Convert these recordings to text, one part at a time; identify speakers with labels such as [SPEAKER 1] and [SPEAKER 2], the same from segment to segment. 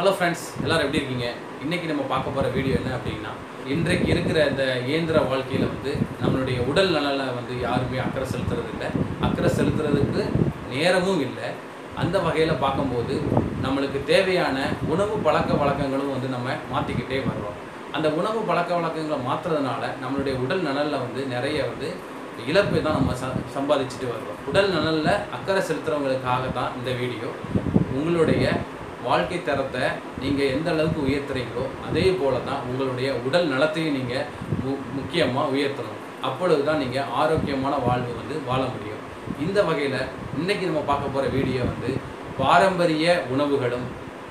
[SPEAKER 1] hello friends எல்லாரும் எப்படி இருக்கீங்க இன்னைக்கு நம்ம பார்க்க போகிற வீடியோ என்ன அப்படின்னா இன்றைக்கு இருக்கிற இந்த இயந்திர வாழ்க்கையில் வந்து நம்மளுடைய உடல் நலனில் வந்து யாருமே அக்கறை செலுத்துறது இல்லை அக்கறை செலுத்துறதுக்கு நேரமும் இல்லை அந்த வகையில் பார்க்கும்போது நம்மளுக்கு தேவையான உணவு பழக்க வழக்கங்களும் வந்து நம்ம மாற்றிக்கிட்டே வர்றோம் அந்த உணவு பழக்க வழக்கங்களை மாற்றுறதுனால நம்மளுடைய உடல் நலனில் வந்து நிறைய வந்து இழப்பை தான் நம்ம ச சம்பாதிச்சுட்டு வர்றோம் உடல் நலனில் அக்கறை செலுத்துறவங்களுக்காக தான் இந்த வீடியோ உங்களுடைய வாழ்க்கை தரத்தை நீங்கள் எந்த அளவுக்கு உயர்த்துறீங்களோ அதே போல தான் உங்களுடைய உடல் நலத்தையும் நீங்கள் மு முக்கியமாக உயர்த்தணும் அப்பொழுது தான் நீங்கள் ஆரோக்கியமான வாழ்வு வந்து வாழ முடியும் இந்த வகையில் இன்னைக்கு நம்ம பார்க்க போகிற வீடியோ வந்து பாரம்பரிய உணவுகளும்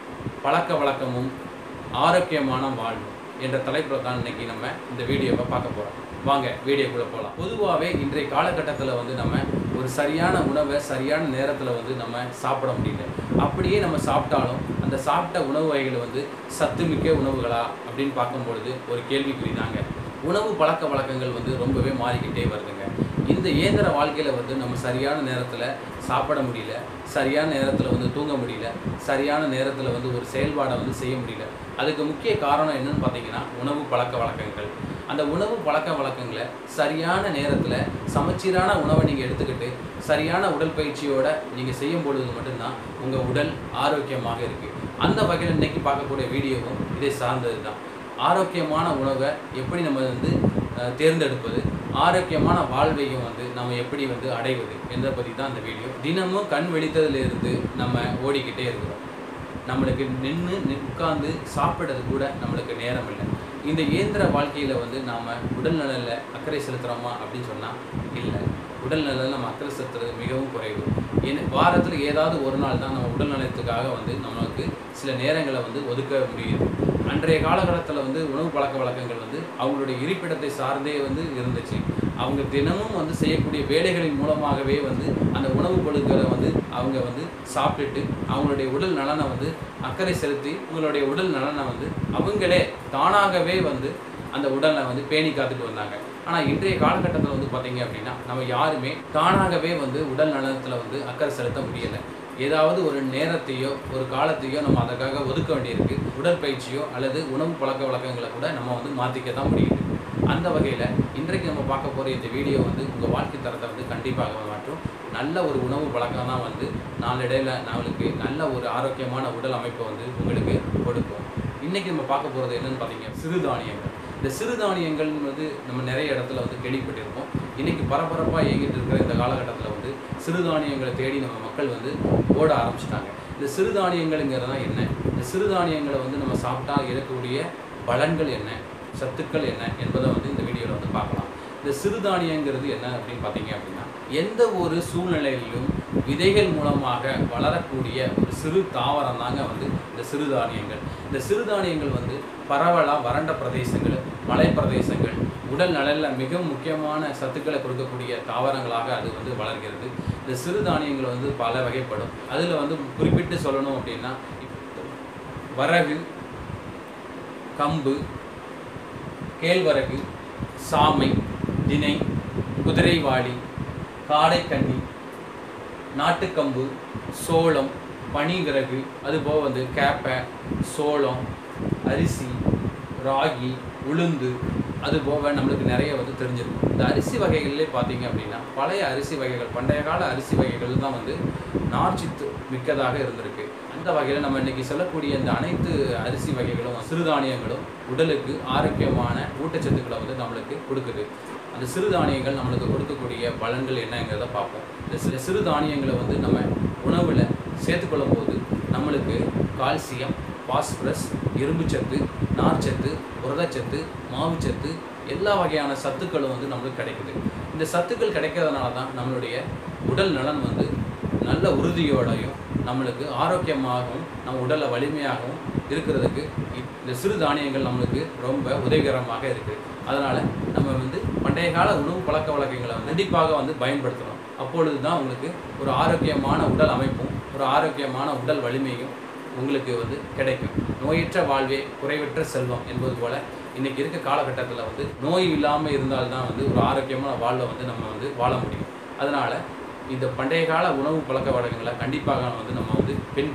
[SPEAKER 1] பழக்க வழக்கமும் ஆரோக்கியமான வாழ்வு என்ற தலைப்பில் தான் இன்னைக்கு நம்ம இந்த வீடியோவை பார்க்க போகிறோம் வாங்க வீடியோக்குள்ளே போகலாம் பொதுவாகவே இன்றைய காலகட்டத்தில் வந்து நம்ம ஒரு சரியான உணவை சரியான நேரத்தில் வந்து நம்ம சாப்பிட முடியல அப்படியே நம்ம சாப்பிட்டாலும் அந்த சாப்பிட்ட உணவு வகைகள் வந்து சத்துமிக்க உணவுகளா அப்படின்னு பார்க்கும்பொழுது ஒரு கேள்விக்குறி தாங்க உணவு பழக்க வழக்கங்கள் வந்து ரொம்பவே மாறிக்கிட்டே வருதுங்க இந்த இயந்திர வாழ்க்கையில் வந்து நம்ம சரியான நேரத்தில் சாப்பிட முடியல சரியான நேரத்தில் வந்து தூங்க முடியல சரியான நேரத்தில் வந்து ஒரு செயல்பாடை வந்து செய்ய முடியல அதுக்கு முக்கிய காரணம் என்னன்னு பார்த்தீங்கன்னா உணவு பழக்க வழக்கங்கள் அந்த உணவு பழக்க வழக்கங்களை சரியான நேரத்தில் சமச்சீரான உணவை நீங்கள் எடுத்துக்கிட்டு சரியான உடற்பயிற்சியோட நீங்கள் செய்யும் பொழுது மட்டும்தான் உங்கள் உடல் ஆரோக்கியமாக இருக்குது அந்த வகையில் இன்னைக்கு பார்க்கக்கூடிய வீடியோவும் இதை சார்ந்தது தான் ஆரோக்கியமான உணவை எப்படி நம்ம வந்து அஹ், தேர்ந்தெடுப்பது ஆரோக்கியமான வாழ்வையும் வந்து நம்ம எப்படி வந்து அடைவது என்பதை பற்றி தான் அந்த வீடியோ தினமும் கண் வெளித்ததிலிருந்து நம்ம ஓடிக்கிட்டே இருக்கிறோம் நம்மளுக்கு நின்று உட்கார்ந்து சாப்பிட்றது கூட நம்மளுக்கு நேரம் இல்லை இந்த இயந்திர வாழ்க்கையில் வந்து நாம் உடல் நலனில் அக்கறை செலுத்துகிறோமா அப்படின்னு சொன்னால் இல்லை உடல் நலனில் நம்ம அக்கறை செலுத்துறது மிகவும் குறைவு ஏன்னா வாரத்தில் ஏதாவது ஒரு நாள் தான் நம்ம உடல் நலத்துக்காக வந்து நம்மளுக்கு சில நேரங்களை வந்து ஒதுக்க முடியுது அன்றைய காலகட்டத்தில் வந்து உணவு பழக்க வழக்கங்கள் வந்து அவங்களுடைய இருப்பிடத்தை சார்ந்தே வந்து இருந்துச்சு அவங்க தினமும் வந்து செய்யக்கூடிய வேலைகளின் மூலமாகவே வந்து அந்த உணவு பொருட்களை வந்து அவங்க வந்து சாப்பிட்டுட்டு அவங்களுடைய உடல் நலனை வந்து அக்கறை செலுத்தி உங்களுடைய உடல் நலனை வந்து அவங்களே தானாகவே வந்து அந்த உடலை வந்து பேணி காத்துட்டு வந்தாங்க ஆனால் இன்றைய காலகட்டத்தில் வந்து பார்த்தீங்க அப்படின்னா நம்ம யாருமே தானாகவே வந்து உடல் நலத்தில் வந்து அக்கறை செலுத்த முடியலை ஏதாவது ஒரு நேரத்தையோ ஒரு காலத்தையோ நம்ம அதற்காக ஒதுக்க வேண்டியிருக்கு உடற்பயிற்சியோ அல்லது உணவு பழக்க வழக்கங்களை கூட நம்ம வந்து மாற்றிக்க தான் முடியுது அந்த வகையில் இன்றைக்கு நம்ம பார்க்க போகிற இந்த வீடியோ வந்து உங்கள் வாழ்க்கை தரத்தை வந்து கண்டிப்பாக மாற்றும் நல்ல ஒரு உணவு பழக்கம் தான் வந்து நாளடைவில் நம்மளுக்கு நல்ல ஒரு ஆரோக்கியமான உடல் அமைப்பை வந்து உங்களுக்கு கொடுக்கும் இன்றைக்கி நம்ம பார்க்க போகிறது என்னன்னு பார்த்தீங்க சிறுதானியங்கள் இந்த சிறுதானியங்கள் வந்து நம்ம நிறைய இடத்துல வந்து கேள்விப்பட்டிருப்போம் இன்றைக்கி பரபரப்பாக இயங்கிட்டு இருக்கிற இந்த காலகட்டத்தில் வந்து சிறுதானியங்களை தேடி நம்ம மக்கள் வந்து ஓட ஆரம்பிச்சிட்டாங்க இந்த சிறுதானியங்கள்ங்கிறது தான் என்ன இந்த சிறுதானியங்களை வந்து நம்ம சாப்பிட்டா இருக்கக்கூடிய பலன்கள் என்ன சத்துக்கள் என்ன என்பதை வந்து இந்த வீடியோவில் வந்து பார்க்கலாம் இந்த சிறுதானியங்கிறது என்ன அப்படின்னு பார்த்தீங்க அப்படின்னா எந்த ஒரு சூழ்நிலையிலும் விதைகள் மூலமாக வளரக்கூடிய ஒரு சிறு தாவரம் தாங்க வந்து இந்த சிறுதானியங்கள் இந்த சிறுதானியங்கள் வந்து பரவலாக வறண்ட பிரதேசங்கள் மலை பிரதேசங்கள் உடல் நலனில் மிக முக்கியமான சத்துக்களை கொடுக்கக்கூடிய தாவரங்களாக அது வந்து வளர்கிறது இந்த சிறுதானியங்கள் வந்து பல வகைப்படும் அதில் வந்து குறிப்பிட்டு சொல்லணும் அப்படின்னா வரகு கம்பு கேழ்வரகு சாமை தினை குதிரைவாளி காடைக்கன்னி நாட்டுக்கம்பு சோளம் பனிவிறகு அதுபோக வந்து கேப்பை சோளம் அரிசி ராகி உளுந்து அது போக நம்மளுக்கு நிறைய வந்து தெரிஞ்சிருக்கும் இந்த அரிசி வகைகள்லே பார்த்தீங்க அப்படின்னா பழைய அரிசி வகைகள் பண்டைய கால அரிசி வகைகள் தான் வந்து நார்ச்சத்து மிக்கதாக இருந்திருக்கு அந்த வகையில் நம்ம இன்னைக்கு சொல்லக்கூடிய இந்த அனைத்து அரிசி வகைகளும் சிறுதானியங்களும் உடலுக்கு ஆரோக்கியமான ஊட்டச்சத்துக்களை வந்து நம்மளுக்கு கொடுக்குது அந்த சிறுதானியங்கள் நம்மளுக்கு கொடுக்கக்கூடிய பலன்கள் என்னங்கிறத பார்ப்போம் இந்த சில சிறுதானியங்களை வந்து நம்ம உணவில் சேர்த்துக்கொள்ளும் போது நம்மளுக்கு கால்சியம் பாஸ்பரஸ் இரும்புச்சத்து நார்ச்சத்து புரதச்சத்து மாவுச்சத்து எல்லா வகையான சத்துக்களும் வந்து நம்மளுக்கு கிடைக்குது இந்த சத்துக்கள் கிடைக்கிறதுனால தான் நம்மளுடைய உடல் நலன் வந்து நல்ல உறுதியோடையும் நம்மளுக்கு ஆரோக்கியமாகவும் நம்ம உடலை வலிமையாகவும் இருக்கிறதுக்கு இந்த சிறுதானியங்கள் நம்மளுக்கு ரொம்ப உதவிகரமாக இருக்குது அதனால் நம்ம வந்து பண்டைய கால உணவு பழக்க வழக்கங்களை வந்து கண்டிப்பாக வந்து பயன்படுத்தணும் அப்பொழுது தான் உங்களுக்கு ஒரு ஆரோக்கியமான உடல் அமைப்பும் ஒரு ஆரோக்கியமான உடல் வலிமையும் உங்களுக்கு வந்து கிடைக்கும் நோயற்ற வாழ்வே குறைவற்ற செல்வம் என்பது போல இன்னைக்கு இருக்க காலகட்டத்தில் வந்து நோய் இல்லாமல் இருந்தால்தான் வந்து ஒரு ஆரோக்கியமான வாழ்வை வந்து நம்ம வந்து வாழ முடியும் அதனால் இந்த பண்டைய கால உணவு பழக்க வழக்கங்களை கண்டிப்பாக வந்து நம்ம வந்து பின்பற்றணும்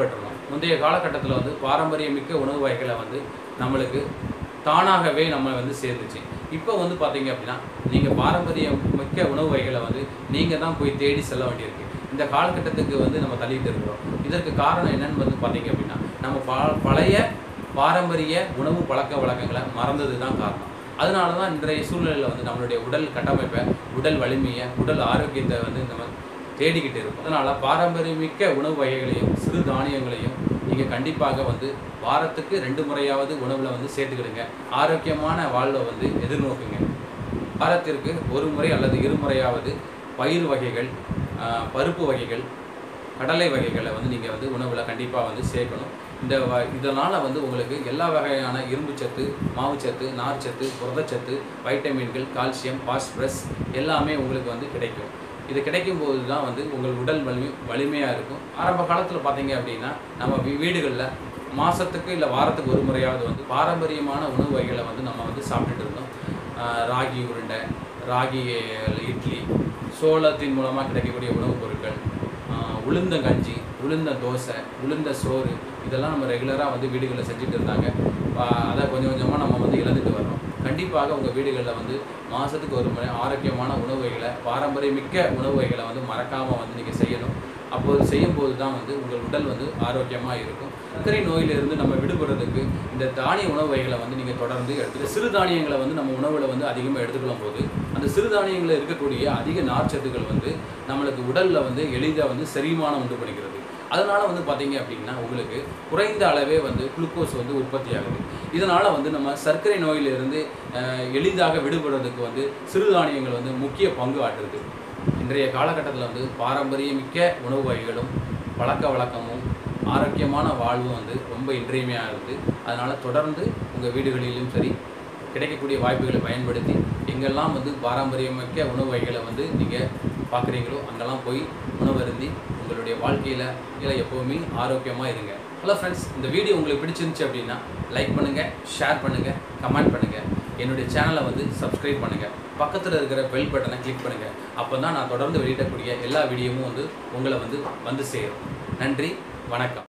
[SPEAKER 1] முந்தைய காலகட்டத்தில் வந்து பாரம்பரியமிக்க உணவு வகைகளை வந்து நம்மளுக்கு தானாகவே நம்ம வந்து சேர்ந்துச்சு இப்போ வந்து பார்த்தீங்க அப்படின்னா நீங்கள் பாரம்பரியம் மிக்க உணவு வகைகளை வந்து நீங்கள் தான் போய் தேடி செல்ல வேண்டியிருக்கு இந்த காலகட்டத்துக்கு வந்து நம்ம தள்ளிட்டு இருக்கிறோம் இதற்கு காரணம் என்னன்னு வந்து பார்த்தீங்க அப்படின்னா நம்ம ப பழைய பாரம்பரிய உணவு பழக்க வழக்கங்களை மறந்தது தான் காரணம் அதனால தான் இன்றைய சூழ்நிலையில் வந்து நம்மளுடைய உடல் கட்டமைப்பை உடல் வலிமையை உடல் ஆரோக்கியத்தை வந்து நம்ம தேடிக்கிட்டு இருக்கும் அதனால் பாரம்பரியமிக்க உணவு வகைகளையும் சிறு தானியங்களையும் நீங்கள் கண்டிப்பாக வந்து வாரத்துக்கு ரெண்டு முறையாவது உணவில் வந்து சேர்த்துக்கிடுங்க ஆரோக்கியமான வாழ்வை வந்து எதிர்நோக்குங்க வாரத்திற்கு ஒரு முறை அல்லது இருமுறையாவது பயிர் வகைகள் ஆஹ், பருப்பு வகைகள் கடலை வகைகளை வந்து நீங்கள் வந்து உணவில் கண்டிப்பாக வந்து சேர்க்கணும் இந்த வ இதனால் வந்து உங்களுக்கு எல்லா வகையான இரும்புச்சத்து மாவுச்சத்து நார்ச்சத்து புரதச்சத்து வைட்டமின்கள் கால்சியம் பாஸ்பரஸ் எல்லாமே உங்களுக்கு வந்து கிடைக்கும் இது கிடைக்கும் போது தான் வந்து உங்கள் உடல் வலிமை வலிமையாக இருக்கும் ஆரம்ப காலத்தில் பார்த்தீங்க அப்படின்னா நம்ம வீ வீடுகளில் மாதத்துக்கு இல்லை வாரத்துக்கு ஒரு முறையாவது வந்து பாரம்பரியமான உணவு வகைகளை வந்து நம்ம வந்து சாப்பிட்டுட்டு இருந்தோம் ஆஹ் ராகி உருண்டை ராகி இட்லி சோளத்தின் மூலமாக கிடைக்கக்கூடிய உணவுப் பொருட்கள் ஆஹ் உளுந்தங்கஞ்சி உளுந்த தோசை உளுந்த சோறு இதெல்லாம் நம்ம ரெகுலராக வந்து வீடுகளில் செஞ்சுட்டு இருந்தாங்க ஆஹ் அதை கொஞ்சம் கொஞ்சமாக நம்ம வந்து இழந்துட்டு வரோம் கண்டிப்பாக உங்கள் வீடுகளில் வந்து மாதத்துக்கு ஒரு முறை ஆரோக்கியமான உணவு வகைகளை பாரம்பரியமிக்க உணவு வகைகளை வந்து மறக்காமல் வந்து நீங்கள் செய்யணும் அப்போது செய்யும்போது தான் வந்து உங்கள் உடல் வந்து ஆரோக்கியமாக இருக்கும் சர்க்கரை நோயிலிருந்து நம்ம விடுபடுறதுக்கு இந்த தானிய உணவு வகைகளை வந்து நீங்கள் தொடர்ந்து எடுத்துட்டு சிறுதானியங்களை வந்து நம்ம உணவில் வந்து அதிகமாக எடுத்துக்கொள்ளும் போது அந்த சிறுதானியங்களில் இருக்கக்கூடிய அதிக நார்ச்சத்துக்கள் வந்து நம்மளுக்கு உடலில் வந்து எளிதாக வந்து செரிமானம் உண்டு பண்ணிக்கிறது அதனால வந்து பார்த்தீங்க அப்படின்னா உங்களுக்கு குறைந்த அளவே வந்து குளுக்கோஸ் வந்து உற்பத்தி ஆகுது இதனால் வந்து நம்ம சர்க்கரை நோயிலிருந்து அஹ், எளிதாக விடுபடுறதுக்கு வந்து சிறுதானியங்கள் வந்து முக்கிய பங்கு ஆற்றுது இன்றைய காலகட்டத்தில் வந்து பாரம்பரியமிக்க உணவு வகைகளும் பழக்க வழக்கமும் ஆரோக்கியமான வாழ்வும் வந்து ரொம்ப இன்றியமையாக இருக்குது அதனால் தொடர்ந்து உங்கள் வீடுகளிலும் சரி கிடைக்கக்கூடிய வாய்ப்புகளை பயன்படுத்தி எங்கெல்லாம் வந்து பாரம்பரியமிக்க உணவு வகைகளை வந்து நீங்கள் பார்க்குறீங்களோ அங்கெல்லாம் போய் உணவு அருந்தி உங்களுடைய வாழ்க்கையில் இல்லை எப்போவுமே ஆரோக்கியமாக இருங்க ஹலோ ஃப்ரெண்ட்ஸ் இந்த வீடியோ உங்களுக்கு பிடிச்சிருந்துச்சு அப்படின்னா லைக் பண்ணுங்கள் ஷேர் பண்ணுங்கள் கமெண்ட் பண்ணுங்கள் என்னுடைய சேனலை வந்து சப்ஸ்கிரைப் பண்ணுங்கள் பக்கத்தில் இருக்கிற பெல் பட்டனை கிளிக் பண்ணுங்கள் அப்போ தான் நான் தொடர்ந்து வெளியிடக்கூடிய எல்லா வீடியோவும் வந்து உங்களை வந்து வந்து சேரும் நன்றி வணக்கம்